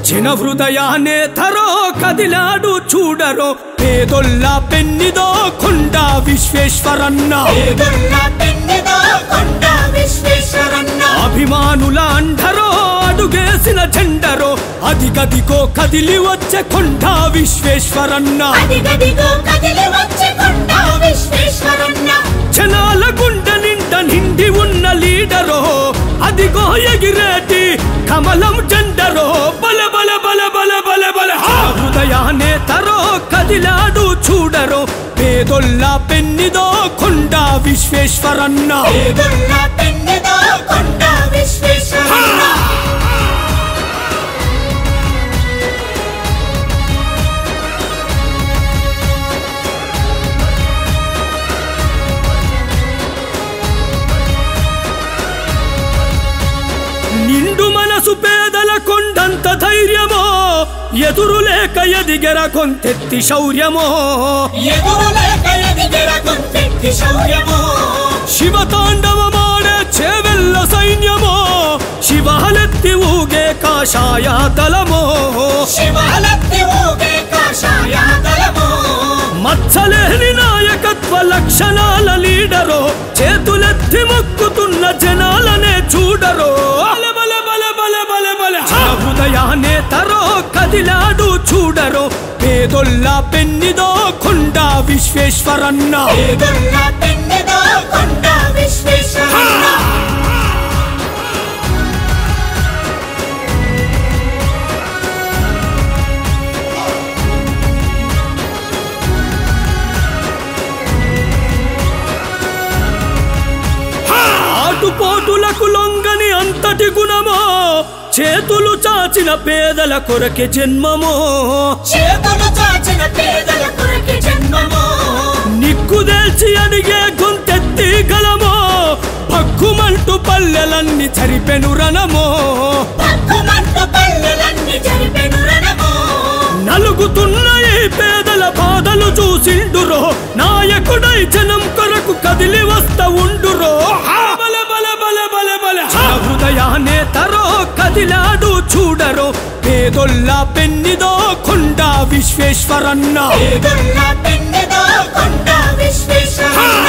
జన హృదయానే తరో కదిలాడు చూడరో పేదొల్ల పెన్నిదో కొండ విశ్వేశ్వరన్న పేదొల్ల పెన్నెదో కొండ విశ్వేశ్వరన్న అభిమానుల అండరో అడుగేసిన జెండరో అది గదికో కదిలి వచ్చే కొండ విశ్వేశ్వరన్న అదిగదిగో కదిలి వచ్చే కొండ విశ్వేశ్వరన్న జనాల గుండె నిండ నిండి ఉన్న లీడరో అదిగో ఎగిరేటి కమలం జెండరో బల బల బల బల బల బల హా! హృదయానే తరో కదిలాడు చూడరో పేదొల్ల పెన్నిదో కొండ విశ్వేశ్వరన్న పేదొల్ల పెన్నెదో కొండ విశ్వేశ్వరన్న నిండు మనసు పేదల కొండంత ధైర్యమో ఎదురు లేక ఎదిగెర కొంతెత్తి శౌర్యమో ఎదురులేక ఎదిగిన కొంచెట్టి శౌర్యము శివతాండవమాడే చేవెల్ల సైన్యమో శివాలెత్తి ఊగే కాషాయ దళమో శివాలత్తి ఊగే కాషాయ దళము మచ్చలేని నాయకత్వ లక్షణాల లీడరో చేతులెత్తి మొక్కుతున్న జనాలనే చూడరో బల బల బల బల బల బల ఆ హృదయానే తరో కదిలాడు చూడరో పేదొల్ల పెన్నిదో కొండ విశ్వేశ్వరన్న పేదొల్ల పెన్నెదో కొండ విశ్వేశ్వరన్న ఆటుపోటులకు లొంగని అంతటి గుణమో చేతులు చాచిన పేదల కొరకే జన్మమో చేతులు చాచిన పేదల కొరకి జన్మము నిక్కుదేల్చి అడిగే గొంతెత్తి గలమో భక్కుమంటూ పల్లెలన్నీ చరిపెను రణమో పక్కుమంటూ పల్లెలన్నీ జరిపెను రణము నలుగుతున్న ఈ పేదల బాధలు చూసిండురో నాయకుడై జనం కొరకు కదిలి వస్త ఉండురో హా! బల బల బల బల బల హా! హృదయానే తరో కదిలాడు చూడరో పేదొల్ల పెన్నిదో కొండ విశ్వేశ్వరన్న పేదొల్ల పెన్నెదో కొండ విశ్వేశ్వరన్న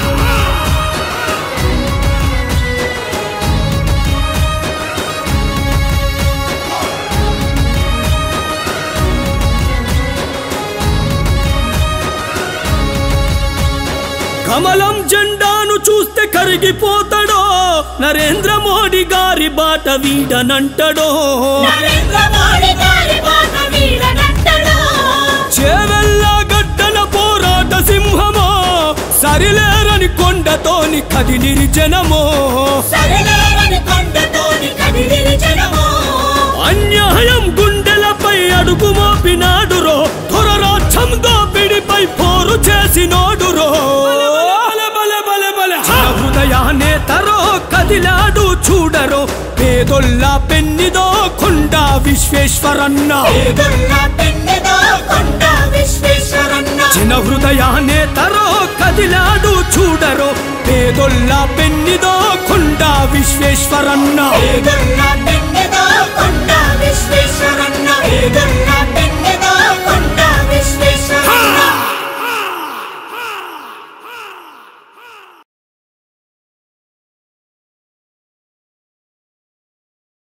కమలం జెండాను చూస్తే కరిగిపోతాడో నరేంద్ర మోడీ గారి బాట వీడనంటడో నరేంద్ర మోడీ గారి బాట వీడనంటడు చేవెల్ల గడ్డల పోరాట సింహమో సరిలేరని కొండతోని కదిలిరి జనమో సరిలేరని కొండతోని కదిలిరి జనము అన్యాయం గుండెలపై అడుగు మోపినాడురో ధురరాక్షం దోపిడిపై పోరు చేసినోడురో బల బల బల బల ఆ హృదయానే తరో కదిలాడు చూడరో పేదొల్ల పెన్నిదో కొండ విశ్వేశ్వరన్న పేదొల్ల పెన్నెదో కొండ విశ్వేశ్వరన్న చిన్న హృదయానే తరో కదిలాడు చూడరో పేదొల్ల పెన్నిదో కొండ విశ్వేశ్వరన్న పేదొల్ల